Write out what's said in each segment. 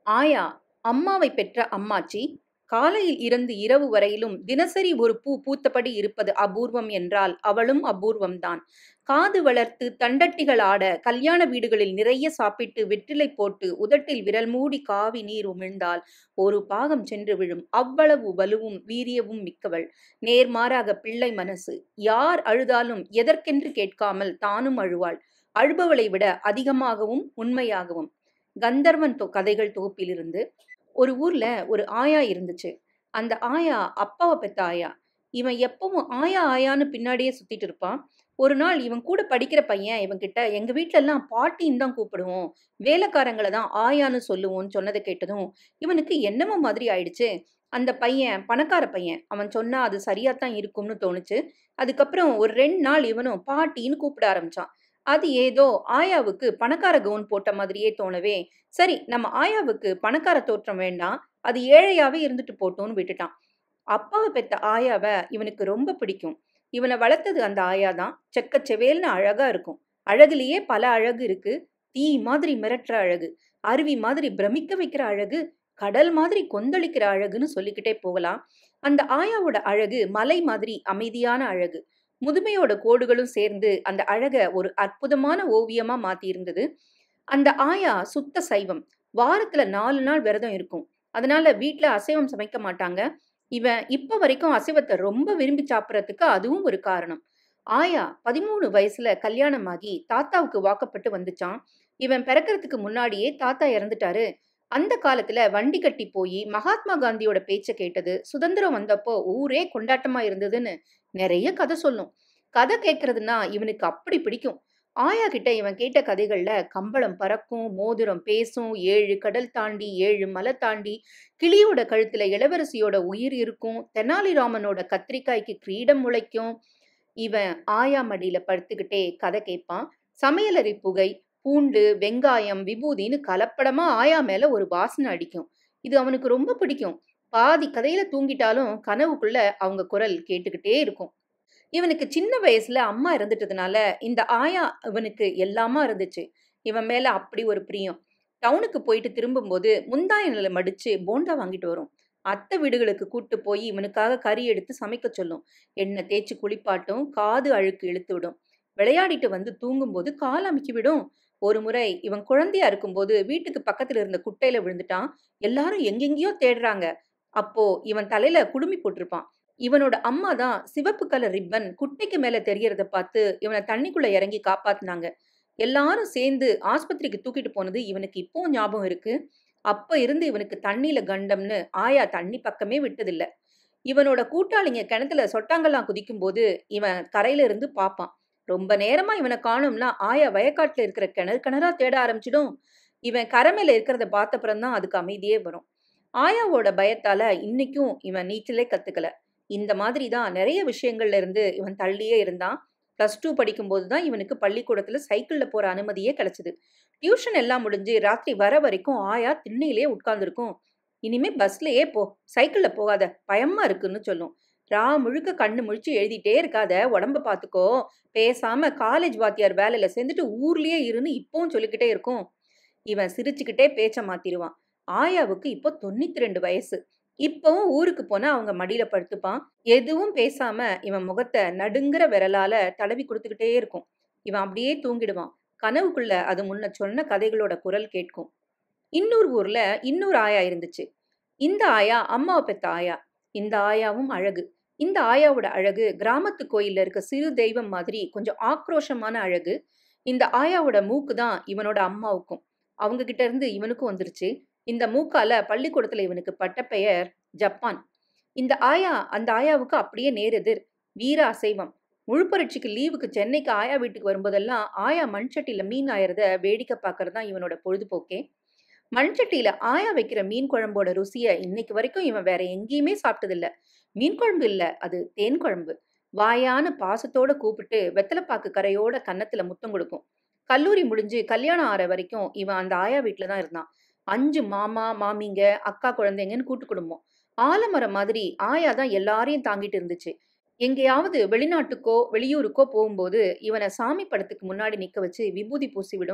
ஆயா அம்மாவை பெற்ற அம்மாச்சி காலையில் இருந்து இரவு வரையிலும் தினசரி ஒரு பூ பூத்தபடி இருப்பது அபூர்வம் என்றால் அவளும் அபூர்வம்தான் காது வளர்த்து தண்டட்டிகள் ஆட கல்யாண வீடுகளில் நிறைய சாப்பிட்டு வெற்றிலை போட்டு உதட்டில் விரல் மூடி காவி நீர் உமிழ்ந்தால் ஒரு பாகம் சென்று விழும் அவ்வளவு வலுவும் வீரியமும் மிக்கவள் நேர்மாறாக பிள்ளை மனசு யார் அழுதாலும் எதற்கென்று கேட்காமல் தானும் அழுவாள் அழுபவளை விட அதிகமாகவும் உண்மையாகவும் கந்தர்வன் தொ கதைகள் தொகுப்பிலிருந்து ஒரு ஊர்ல ஒரு ஆயா இருந்துச்சு அந்த ஆயா அப்பாவை பெத்த ஆயா இவன் எப்பவும் ஆயா ஆயான்னு பின்னாடியே சுத்திட்டு இருப்பான் ஒரு நாள் இவன் கூட படிக்கிற பையன் இவன் கிட்ட எங்க வீட்ல எல்லாம் பாட்டின்னு தான் கூப்பிடுவோம் வேலைக்காரங்களை தான் ஆயான்னு சொல்லுவோம்னு சொன்னதை கேட்டதும் இவனுக்கு என்னமோ மாதிரி ஆயிடுச்சு அந்த பையன் பணக்கார பையன் அவன் சொன்னா அது சரியா தான் இருக்கும்னு தோணுச்சு அதுக்கப்புறம் ஒரு ரெண்டு நாள் இவனும் பாட்டின்னு கூப்பிட ஆரம்பிச்சான் அது ஏதோ ஆயாவுக்கு பணக்கார கவுன் போட்ட மாதிரியே தோணவே சரி நம்ம ஆயாவுக்கு பணக்கார தோற்றம் வேண்டாம் அது ஏழையாவே இருந்துட்டு போட்டோம்னு விட்டுட்டான் அப்பாவை பெத்த ஆயாவை இவனுக்கு ரொம்ப பிடிக்கும் இவனை வளர்த்தது அந்த ஆயா தான் செக்கச்செவேல்னு அழகா இருக்கும் அழகுலயே பல அழகு இருக்கு தீ மாதிரி மிரட்டுற அழகு அருவி மாதிரி பிரமிக்க வைக்கிற அழகு கடல் மாதிரி கொந்தளிக்கிற அழகுன்னு சொல்லிக்கிட்டே போகலாம் அந்த ஆயாவோட அழகு மலை மாதிரி அமைதியான அழகு முதுமையோட கோடுகளும் சேர்ந்து அந்த அழக ஒரு அற்புதமான ஓவியமா மாத்தி இருந்தது அந்த ஆயா சுத்த சைவம் வாரத்துல நாலு நாள் விரதம் இருக்கும் அதனால வீட்ல அசைவம் சமைக்க மாட்டாங்க இவன் இப்ப வரைக்கும் அசைவத்தை ரொம்ப விரும்பி சாப்பிடறதுக்கு அதுவும் ஒரு காரணம் ஆயா பதிமூணு வயசுல கல்யாணமாகி தாத்தாவுக்கு வாக்கப்பட்டு வந்துச்சான் இவன் பிறக்கறதுக்கு முன்னாடியே தாத்தா இறந்துட்டாரு அந்த காலத்துல வண்டி கட்டி போய் மகாத்மா காந்தியோட பேச்ச கேட்டது சுதந்திரம் வந்தப்போ ஊரே கொண்டாட்டமா இருந்ததுன்னு நிறைய கதை சொல்லும் கதை கேட்கறதுனா இவனுக்கு அப்படி பிடிக்கும் ஆயா கிட்ட இவன் கேட்ட கதைகள்ல கம்பளம் பறக்கும் மோதிரம் பேசும் ஏழு கடல் தாண்டி ஏழு மலை தாண்டி கிளியோட கழுத்துல இளவரசியோட உயிர் இருக்கும் தெனாலிராமனோட கத்திரிக்காய்க்கு கிரீடம் முளைக்கும் இவன் ஆயா மடியில படுத்துக்கிட்டே கதை கேட்பான் சமையலறை புகை பூண்டு வெங்காயம் விபூதின்னு கலப்படமா ஆயா மேல ஒரு வாசனை அடிக்கும் இது அவனுக்கு ரொம்ப பிடிக்கும் பாதி கதையில தூங்கிட்டாலும் கனவுக்குள்ள அவங்க குரல் கேட்டுக்கிட்டே இருக்கும் இவனுக்கு சின்ன வயசுல அம்மா இறந்துட்டதுனால இந்த ஆயா இவனுக்கு எல்லாமா இருந்துச்சு இவன் மேல அப்படி ஒரு பிரியம் டவுனுக்கு போயிட்டு திரும்பும்போது முந்தாய நிலை மடிச்சு போண்டா வாங்கிட்டு வரும் அத்தை வீடுகளுக்கு கூட்டு போய் இவனுக்காக கறி எடுத்து சமைக்க சொல்லும் எண்ணெய் தேய்ச்சி குளிப்பாட்டும் காது அழுக்கு இழுத்து விடும் விளையாடிட்டு வந்து தூங்கும்போது கால் அமுக்கி விடும் ஒரு முறை இவன் குழந்தையா இருக்கும்போது வீட்டுக்கு பக்கத்துல இருந்த குட்டையில விழுந்துட்டான் எல்லாரும் எங்கெங்கேயோ தேடுறாங்க அப்போ இவன் தலையில குடுமி போட்டிருப்பான் இவனோட அம்மா தான் சிவப்பு கலர் ரிப்பன் குட்டைக்கு மேல தெரியறத பார்த்து இவனை தண்ணிக்குள்ள இறங்கி காப்பாத்துனாங்க எல்லாரும் சேர்ந்து ஆஸ்பத்திரிக்கு தூக்கிட்டு போனது இவனுக்கு இப்போ ஞாபகம் இருக்கு அப்ப இருந்து இவனுக்கு தண்ணியில கண்டம்னு ஆயா தண்ணி பக்கமே விட்டதில்ல இவனோட கூட்டாளிங்க கிணத்துல சொட்டாங்கல்லாம் குதிக்கும் போது இவன் கரையில இருந்து பார்ப்பான் ரொம்ப நேரமா இவனை காணும்னா ஆயா வயக்காட்டுல இருக்கிற கிணறு கிணறா தேட ஆரம்பிச்சிடும் இவன் கரை மேல இருக்கிறத பார்த்தப்புறம் தான் அதுக்கு அமைதியே வரும் ஆயாவோட பயத்தால இன்னைக்கும் இவன் நீச்சலே கத்துக்கல இந்த மாதிரி தான் நிறைய விஷயங்கள்ல இருந்து இவன் தள்ளியே இருந்தான் ப்ளஸ் டூ படிக்கும்போது தான் இவனுக்கு பள்ளிக்கூடத்துல சைக்கிள்ல போற அனுமதியே கிடைச்சது டியூஷன் எல்லாம் முடிஞ்சு ராத்திரி வர வரைக்கும் ஆயா திண்ணையிலே உட்கார்ந்துருக்கும் இனிமே பஸ்லயே போ சைக்கிள்ல போகாத பயமா இருக்குன்னு சொல்லும் ரா முழுக்க கண்ணு முழிச்சு எழுதிட்டே இருக்காத உடம்ப பாத்துக்கோ பேசாம காலேஜ் வாத்தியார் வேலையில சேர்ந்துட்டு ஊர்லயே இருன்னு இப்பவும் சொல்லிக்கிட்டே இருக்கும் இவன் சிரிச்சுக்கிட்டே பேச்ச மாத்திருவான் ஆயாவுக்கு இப்போ தொண்ணூத்தி ரெண்டு வயசு இப்பவும் ஊருக்கு போனா அவங்க மடியில படுத்துப்பான் எதுவும் பேசாம இவன் முகத்தை நடுங்குற விரலால தடவி கொடுத்துக்கிட்டே இருக்கும் இவன் அப்படியே தூங்கிடுவான் கனவுக்குள்ள அது முன்ன சொன்ன கதைகளோட குரல் கேட்கும் இன்னொரு ஊர்ல இன்னொரு ஆயா இருந்துச்சு இந்த ஆயா அம்மாவை பெத்த ஆயா இந்த ஆயாவும் அழகு இந்த ஆயாவோட அழகு கிராமத்து கோயில்ல இருக்க சிறு தெய்வம் மாதிரி கொஞ்சம் ஆக்ரோஷமான அழகு இந்த ஆயாவோட மூக்கு தான் இவனோட அம்மாவுக்கும் அவங்க கிட்ட இருந்து இவனுக்கும் வந்துருச்சு இந்த மூக்கால பள்ளிக்கூடத்துல இவனுக்கு பட்ட பெயர் ஜப்பான் இந்த ஆயா அந்த ஆயாவுக்கு அப்படியே நேரெதிர் வீர அசைவம் முழுப்பரட்சிக்கு லீவுக்கு சென்னைக்கு ஆயா வீட்டுக்கு வரும்போதெல்லாம் ஆயா மண்சட்டியில மீன் ஆயறத வேடிக்கை பார்க்கறது தான் இவனோட பொழுதுபோக்கே மண்சட்டியில ஆயா வைக்கிற மீன் குழம்போட ருசியை இன்னைக்கு வரைக்கும் இவன் வேற எங்கேயுமே சாப்பிட்டதில்ல மீன் குழம்பு இல்ல அது தேன் குழம்பு வாயான பாசத்தோட கூப்பிட்டு வெத்தலைப்பாக்கு கரையோட கன்னத்துல முத்தம் கொடுக்கும் கல்லூரி முடிஞ்சு கல்யாணம் ஆற வரைக்கும் இவன் அந்த ஆயா வீட்டுல தான் இருந்தான் அஞ்சு மாமா மாமிங்க அக்கா குழந்தைங்கன்னு கூட்டு குடும்பம் ஆலமரம் மாதிரி ஆயா தான் எல்லாரையும் தாங்கிட்டு இருந்துச்சு எங்கேயாவது வெளிநாட்டுக்கோ வெளியூருக்கோ போகும்போது இவனை சாமி படத்துக்கு முன்னாடி நிக்க வச்சு விபூதி பூசி விடும்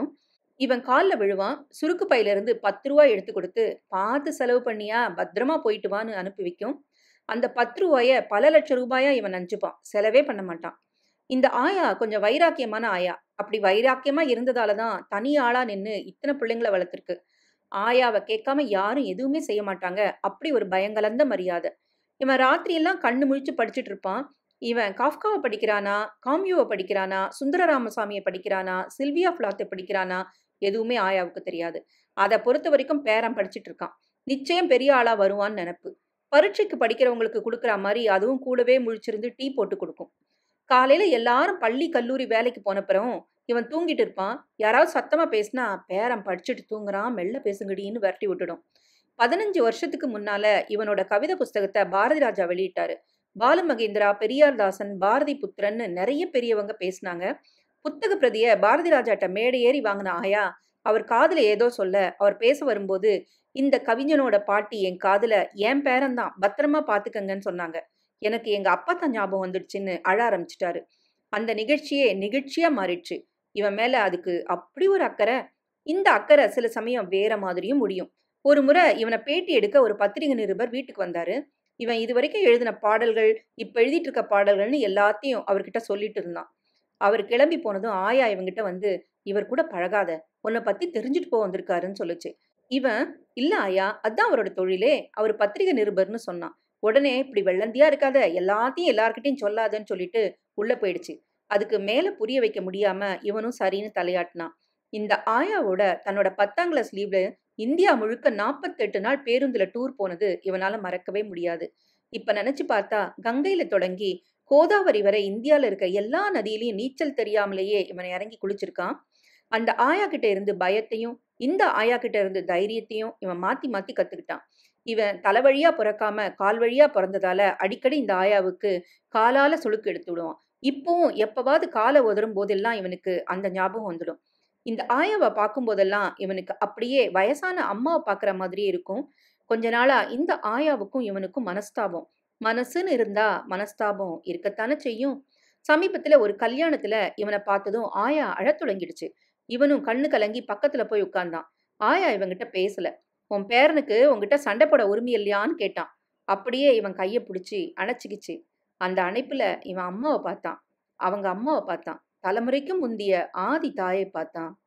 இவன் காலில் விழுவான் சுருக்கு பையிலிருந்து பத்து ரூபா எடுத்து கொடுத்து பார்த்து செலவு பண்ணியா பத்திரமா போயிட்டு வான்னு அனுப்பி வைக்கும் அந்த பத்து ரூபாய பல லட்சம் ரூபாயா இவன் நினச்சிப்பான் செலவே பண்ண மாட்டான் இந்த ஆயா கொஞ்சம் வைராக்கியமான ஆயா அப்படி வைராக்கியமா இருந்ததால தான் தனி ஆளா நின்று இத்தனை பிள்ளைங்களை வளர்த்துருக்கு ஆயாவை கேட்காம யாரும் எதுவுமே செய்ய மாட்டாங்க அப்படி ஒரு பயங்கலந்த மரியாதை இவன் ராத்திரியெல்லாம் கண்ணு முழிச்சு படிச்சுட்டு இருப்பான் இவன் காஃப்காவை படிக்கிறானா காம்யூவை படிக்கிறானா சுந்தர ராமசாமியை படிக்கிறானா சில்வியா ஃபிளாத்தை படிக்கிறானா எதுவுமே ஆயாவுக்கு தெரியாது அதை பொறுத்த வரைக்கும் பேரன் படிச்சுட்டு இருக்கான் நிச்சயம் பெரிய ஆளா வருவான்னு நினப்பு பரீட்சைக்கு படிக்கிறவங்களுக்கு கொடுக்குற மாதிரி அதுவும் கூடவே முழிச்சிருந்து டீ போட்டு கொடுக்கும் காலையில எல்லாரும் பள்ளி கல்லூரி வேலைக்கு போன பிறகும் இவன் தூங்கிட்டு இருப்பான் யாராவது சத்தமா பேசினா பேரன் படிச்சுட்டு தூங்குறான் மெல்ல பேசுங்கடின்னு விரட்டி விட்டுடும் பதினஞ்சு வருஷத்துக்கு முன்னால இவனோட கவிதை புஸ்தகத்தை பாரதி ராஜா வெளியிட்டாரு பாலு மகேந்திரா பெரியார்தாசன் பாரதி புத்திரன்னு நிறைய பெரியவங்க பேசினாங்க புத்தக பிரதிய பாரதி ராஜாட்ட மேடை ஏறி வாங்கின ஆயா அவர் காதுல ஏதோ சொல்ல அவர் பேச வரும்போது இந்த கவிஞனோட பாட்டி என் காதுல என் பேரன்தான் பத்திரமா பாத்துக்கங்கன்னு சொன்னாங்க எனக்கு எங்க அப்பா தான் ஞாபகம் வந்துடுச்சுன்னு அழ ஆரம்பிச்சிட்டாரு அந்த நிகழ்ச்சியே நிகழ்ச்சியா மாறிடுச்சு இவன் மேல அதுக்கு அப்படி ஒரு அக்கறை இந்த அக்கறை சில சமயம் வேற மாதிரியும் முடியும் ஒரு முறை இவனை பேட்டி எடுக்க ஒரு பத்திரிகை நிருபர் வீட்டுக்கு வந்தாரு இவன் இது வரைக்கும் எழுதின பாடல்கள் இப்ப எழுதிட்டு இருக்க பாடல்கள்னு எல்லாத்தையும் அவர்கிட்ட சொல்லிட்டு இருந்தான் அவர் கிளம்பி போனதும் ஆயா இவங்கிட்ட வந்து இவர் கூட பழகாத உன்னை பத்தி தெரிஞ்சுட்டு போக வந்திருக்காருன்னு சொல்லுச்சு இவன் இல்ல ஆயா அதான் அவரோட தொழிலே அவர் பத்திரிகை நிருபர்னு சொன்னான் உடனே இப்படி வெள்ளந்தியா இருக்காத எல்லாத்தையும் எல்லார்கிட்டையும் சொல்லாதன்னு சொல்லிட்டு உள்ள போயிடுச்சு அதுக்கு மேல புரிய வைக்க முடியாம இவனும் சரின்னு தலையாட்டினான் இந்த ஆயாவோட தன்னோட பத்தாம் கிளாஸ் லீவ்ல இந்தியா முழுக்க நாற்பத்தெட்டு நாள் பேருந்துல டூர் போனது இவனால மறக்கவே முடியாது இப்ப நினைச்சு பார்த்தா கங்கையில தொடங்கி கோதாவரி வரை இந்தியால இருக்க எல்லா நதியிலையும் நீச்சல் தெரியாமலேயே இவன் இறங்கி குளிச்சிருக்கான் அந்த ஆயா கிட்ட இருந்து பயத்தையும் இந்த ஆயா கிட்ட இருந்து தைரியத்தையும் இவன் மாத்தி மாத்தி கத்துக்கிட்டான் இவன் தலைவழியா பிறக்காம கால் வழியா பிறந்ததால அடிக்கடி இந்த ஆயாவுக்கு காலால சுளுக்கு எடுத்து விடுவான் இப்பவும் எப்பவாவது காலை உதறும் போதெல்லாம் இவனுக்கு அந்த ஞாபகம் வந்துடும் இந்த ஆயாவை பார்க்கும் போதெல்லாம் இவனுக்கு அப்படியே வயசான அம்மாவை பார்க்குற மாதிரியே இருக்கும் கொஞ்ச நாளா இந்த ஆயாவுக்கும் இவனுக்கும் மனஸ்தாபம் மனசுன்னு இருந்தா மனஸ்தாபம் இருக்கத்தானே செய்யும் சமீபத்துல ஒரு கல்யாணத்துல இவனை பார்த்ததும் ஆயா அழத் தொடங்கிடுச்சு இவனும் கண்ணு கலங்கி பக்கத்துல போய் உட்கார்ந்தான் ஆயா இவங்கிட்ட பேசல உன் பேரனுக்கு உங்ககிட்ட சண்டை போட உரிமை இல்லையான்னு கேட்டான் அப்படியே இவன் கையை பிடிச்சி அணைச்சிக்கிச்சு அந்த அணைப்புல இவன் அம்மாவை பார்த்தான் அவங்க அம்மாவை பார்த்தான் தலைமுறைக்கும் முந்திய ஆதி தாயை பார்த்தான்